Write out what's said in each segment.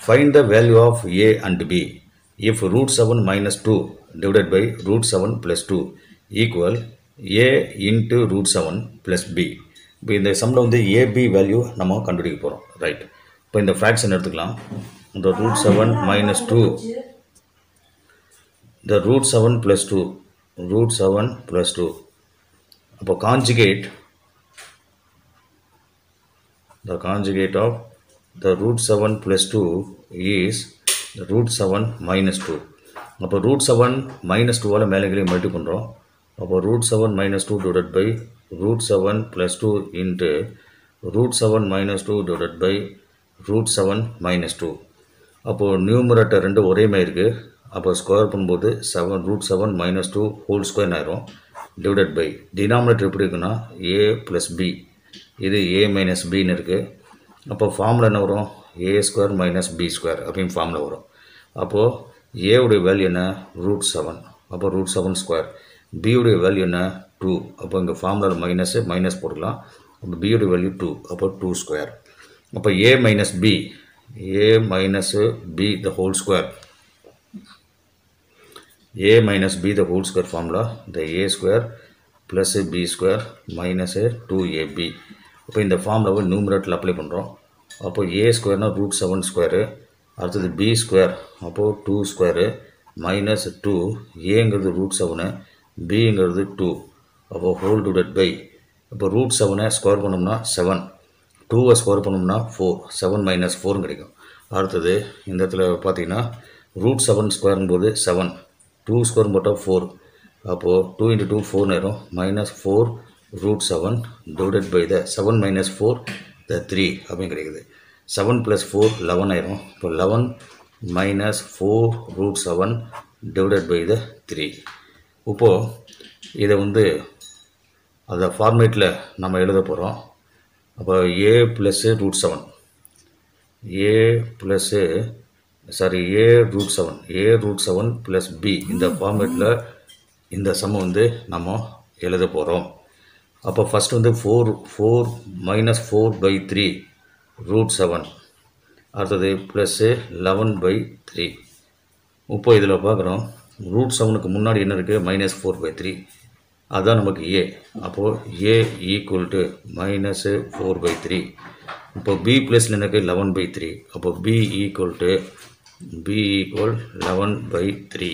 Find the value of A and B if root seven minus two divided by root seven plus two equal A into root seven plus B இப்போ இந்த சம்மில் வந்து AB value நம்ம கண்டுபிடிக்க போகிறோம் right இப்போ இந்த fraction எடுத்துக்கலாம் இந்த root seven minus two the root 7 plus 2 root 7 plus 2 அப்போ conjugate the conjugate of the root 7 plus 2 is the root 7 minus 2 அப்போ root 7 minus 2 ஆல் மேலே கீழே மல்டி பண்ணுறோம் அப்போ root 7 minus 2 divided by root 7 plus 2 into root 7 minus 2 divided by root 7 minus 2 அப்போது numerator ரெண்டு ஒரே மாதிரி இருக்குது அப்போ ஸ்கொயர் பண்ணும்போது seven root seven minus two whole square ஆயிரும் டிவைடட் பை டினாமினேட்டர் எப்படி இருக்குன்னா ஏ ப்ளஸ் பி இது ஏ மைனஸ் பின்னு இருக்குது அப்போ ஃபார்மில் என்ன வரும் A square minus B square அப்படின்னு ஃபார்மில் வரும் அப்போது ஏவுடைய வேல்யூ என்ன ரூட் செவன் அப்போ ரூட் செவன் ஸ்கொயர் பியுடைய வேல்யூ என்ன டூ அப்போ இங்கே ஃபார்முலா மைனஸு மைனஸ் போட்டுக்கலாம் அப்போ பியுடைய வேல்யூ டூ அப்போ டூ ஸ்கொயர் அப்போ A minus B A minus B the whole square a minus b the whole square formula the a square plus b square minus 2ab இப்போ இந்த ஃபார்முலாவை நியூமரேட்டில் apply பண்ணுறோம் அப்போ ஏ ஸ்கொயர்னா ரூட் செவன் ஸ்கொயரு அடுத்தது B square அப்போது two square minus two ஏங்கிறது root seven பிங்கிறது டூ அப்போது ஹோல் டிவைட் பை இப்போ ரூட் செவனை ஸ்கொயர் பண்ணோம்னா செவன் டூவை ஸ்கொயர் பண்ணோம்னா ஃபோர் செவன் மைனஸ் ஃபோர்னு கிடைக்கும் அடுத்தது இந்த இடத்துல பார்த்தீங்கன்னா ரூட் செவன் ஸ்கொயர்னும் போது செவன் டூ ஸ்கொயர் போட்டால் ஃபோர் அப்போது டூ இன்ட்டு டூ ஃபோர் நேரம் minus four root seven divided by the seven minus four the three அப்படின்னு கிடைக்குது செவன் ப்ளஸ் ஃபோர் லெவன் ஆயிரும் இப்போ eleven minus four root seven divided by the three இப்போது இதை வந்து அந்த ஃபார்மேட்டில் நம்ம எழுத போகிறோம் அப்போ A plus root seven A plus sorry A root seven A root seven plus B இந்த ஃபார்மேட்டில் இந்த சம் வந்து நம்ம எழுத போகிறோம் அப்போ ஃபஸ்ட் வந்து four four minus four by three root seven அடுத்தது ப்ளஸ்ஸு லெவன் பை த்ரீ இப்போ இதில் பார்க்குறோம் ரூட் செவனுக்கு முன்னாடி என்ன இருக்குது மைனஸ் ஃபோர் பை த்ரீ அதுதான் நமக்கு ஏ அப்போது A equal to minus four by three இப்போ பி ப்ளஸில் எனக்கு லெவன் பை த்ரீ அப்போ B equal to b equal 11 by 3.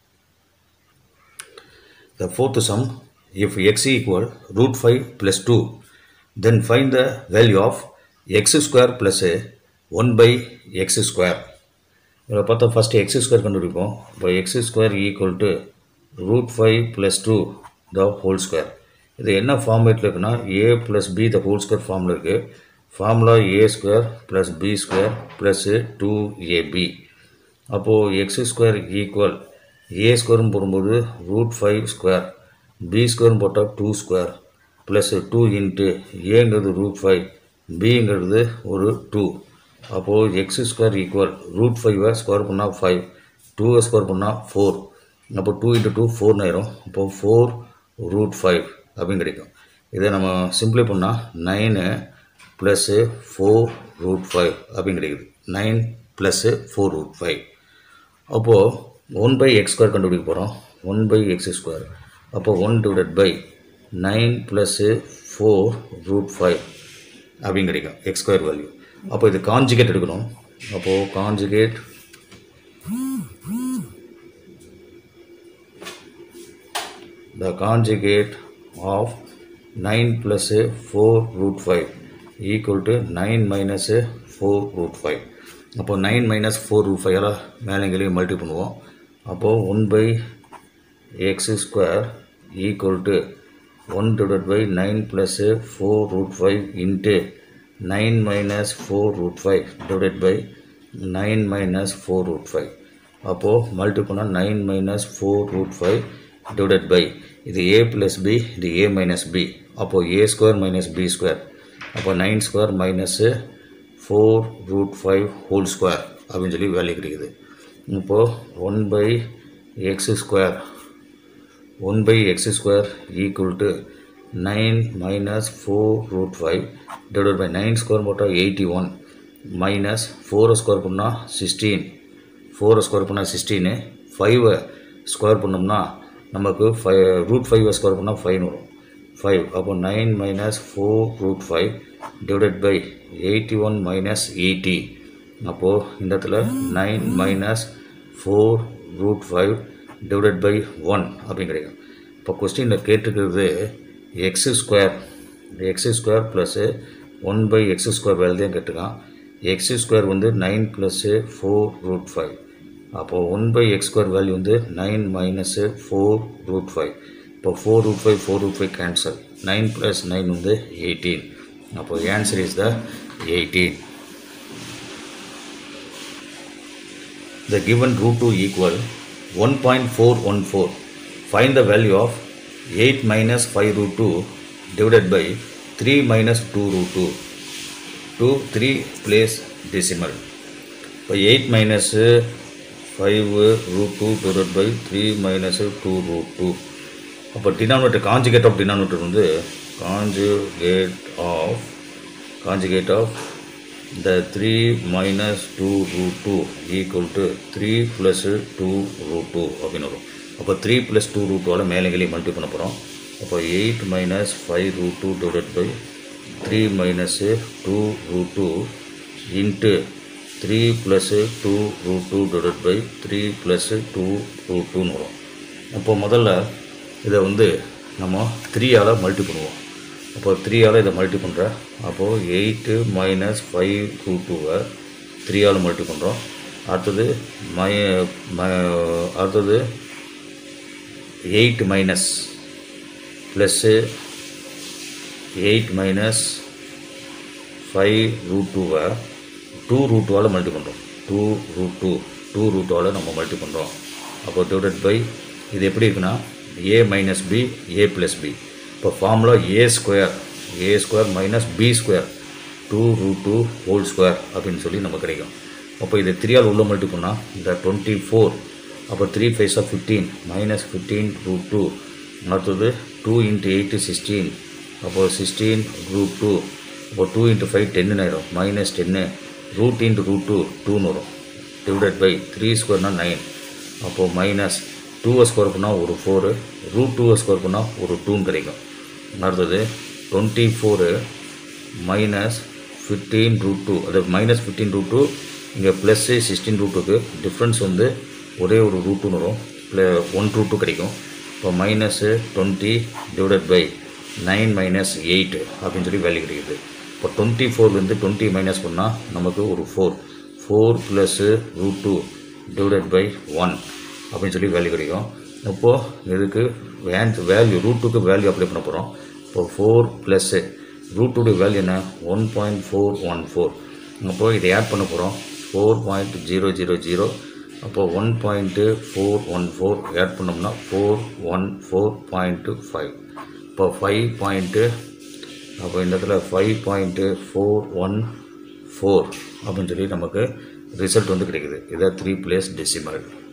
The fourth sum, if x equal root 5 plus 2, then find the value of x square plus 1 by x square. இதில் பார்த்தா first X square கண்டுபிடிப்போம் இப்போ X square equal to root five plus two the whole square இது என்ன ஃபார்மேட்டில் இருக்குன்னா A plus B the whole square ஃபார்மில் இருக்குது ஃபார்முலா ஏ square plus B square plus two AB அப்போது எக்ஸ் ஸ்கொயர் ஈக்குவல் ஏ ஸ்கொயர்னு போடும்போது ரூட் ஃபைவ் ஸ்கொயர் பி ஸ்கொயர்னு போட்டால் two square plus two into ஏங்கிறது ரூட் ஃபைவ் பிங்கிறது ஒரு டூ அப்போது எக்ஸ் ஸ்கொயர் ஈக்குவல் ரூட் ஃபைவை ஸ்கொயர் பண்ணால் ஃபைவ் டூவை ஸ்கொயர் பண்ணால் ஃபோர் அப்போ டூ இன்ட்டு டூ ஃபோர்னு ஆயிரும் அப்போது ஃபோர் ரூட் ஃபைவ் அப்படின்னு கிடைக்கும் இதை நம்ம சிம்பிளை பண்ணால் nine plus four root five அப்படின்னு கிடைக்குது nine plus four root five அப்போது ஒன் பை எக்ஸ் ஸ்கொயர் கண்டுபிடிக்க போகிறோம் ஒன் பை எக்ஸ் ஸ்கொயர் அப்போது one divided by nine plus four root five அப்படின்னு கிடைக்கும் எக்ஸ் ஸ்கொயர் வேல்யூ அப்போ இது காஞ்சிகேட் எடுக்கணும் அப்போது conjugate the conjugate of 9 plus 4 root 5 equal to 9 minus 4 root 5 அப்போ nine minus four root five மேலே கீழே மல்டி பண்ணுவோம் அப்போது one by X square equal to one divide by nine plus four root five into nine minus four root five divide by nine minus four root five அப்போது multi பண்ணால் nine minus four root five divided by இது A plus B இது A minus B அப்போது A square minus B square அப்போ nine square minus four root five whole square அப்படின்னு சொல்லி value கிடைக்குது இப்போது one by X square one by X square equal to nine minus four root five divide by nine square போட்டால் eighty one minus ஃபோரை square பண்ணால் sixteen ஃபோரை square பண்ணால் sixteen ஃபைவை ஸ்கொயர் பண்ணோம்னா நமக்கு ஃபைவ் ரூட் ஃபைவை ஸ்கொயர் பண்ணால் ஃபைவ்னு வரும் ஃபைவ் அப்போ nine minus four root five divided by eighty one minus eighty அப்போது இந்த இடத்துல nine minus four root five divided by one அப்படின்னு கிடைக்கும் இப்போ கொஸ்டினில் கேட்டிருக்கிறது x square x square plus one by X square value தான் கேட்டிருக்கான் எக்ஸ் ஸ்கொயர் வந்து nine plus four root five அப்போது one by X square value வந்து nine minus four root five இப்போ four root five four root five cancel nine plus nine வந்து eighteen அப்போது answer is the eighteen the given root 2 equal 1.414 find the value of 8 minus 5 root 2 divided by 3 minus 2 root 2 to 3 place decimal இப்போ 8 minus 5 root 2 divided by 3 minus 2 root 2 அப்போ denominator conjugate of denominator வந்து conjugate of conjugate of the 3 minus 2 root 2 equal to 3 plus 2 root 2 அப்படின்னு வரும் அப்போ 3 plus 2 root 2 மேலே கீழே multi பண்ண போகிறோம் அப்போ 8 minus 5 root 2 divided by 3 minus 2 root 2 into 3 plus 2 root 2 divided by 3 plus 2 root 2 வரும் அப்போ முதல்ல இதை வந்து நம்ம த்ரீயால் மல்டி பண்ணுவோம் அப்போ த்ரீயால் இதை மல்டி பண்ணுறேன் அப்போது எயிட்டு மைனஸ் ஃபைவ் டூ டூவை த்ரீயால் மல்டி பண்ணுறோம் அடுத்தது மை ம அடுத்தது eight minus plus eight minus five root டூவை டூ ரூட் டூவால் மல்டி பண்ணுறோம் two root two two root டூவால் நம்ம மல்டி பண்ணுறோம் அப்போ டிவைடட் பை இது எப்படி இருக்குன்னா a minus B a plus B இப்போ formula A square a square minus B square two root two whole square அப்படின்னு சொல்லி நமக்கு கிடைக்கும் அப்போ இதை த்ரீயால் உள்ள மல்டி பண்ணால் இந்த டுவெண்ட்டி ஃபோர் அப்போ three five of fifteen minus fifteen root two அடுத்தது டூ இன்ட்டு எயிட்டு சிக்ஸ்டீன் அப்போது சிக்ஸ்டீன் ரூட் டூ அப்போ டூ இன்ட்டு ஃபைவ் டென்னு ஆயிரும் மைனஸ் டென்னு ரூட் இன்ட்டு ரூட் டூ டூன்னு வரும் டிவைடட் பை த்ரீ ஸ்கொயர்னா நைன் அப்போது மைனஸ் டூவை ஸ்கொயர் பண்ணால் ஒரு ஃபோரு ரூட் டூவை ஸ்கொயர் பண்ணால் ஒரு டூன்னு கிடைக்கும் அடுத்தது twenty four minus fifteen root two அது மைனஸ் ஃபிஃப்டீன் ரூட் டூ இங்கே ப்ளஸ்ஸு சிக்ஸ்டீன் ரூட் டூக்கு டிஃப்ரென்ஸ் வந்து ஒரே ஒரு ரூட் டூன்னு வரும் ப்ள ஒன் ரூட் டூ கிடைக்கும் இப்போ minus twenty divided by nine minus eight அப்படின்னு சொல்லி வேல்யூ கிடைக்குது இப்போ டுவெண்ட்டி ஃபோர்லேருந்து டுவெண்ட்டி மைனஸ் பண்ணால் நமக்கு ஒரு four four plus root two divided by one அப்படின்னு சொல்லி வேல்யூ கிடைக்கும் இப்போது இதுக்கு வேன் வேல்யூ ரூட்டுக்கு வேல்யூ அப்ளை பண்ண போகிறோம் இப்போ ஃபோர் ப்ளஸ்ஸு ரூட்டுடைய வேல்யூ என்ன one point four one four அப்போது இதை ஆட் பண்ண போகிறோம் four point zero zero zero அப்போது one point four one four add பண்ணோம்னா four one four point five இப்போ ஃபைவ் பாயிண்ட்டு அப்போ இந்த இடத்துல five point four one four அப்படின்னு சொல்லி நமக்கு ரிசல்ட் வந்து கிடைக்குது இதான் த்ரீ பிளேஸ் டெசிமல்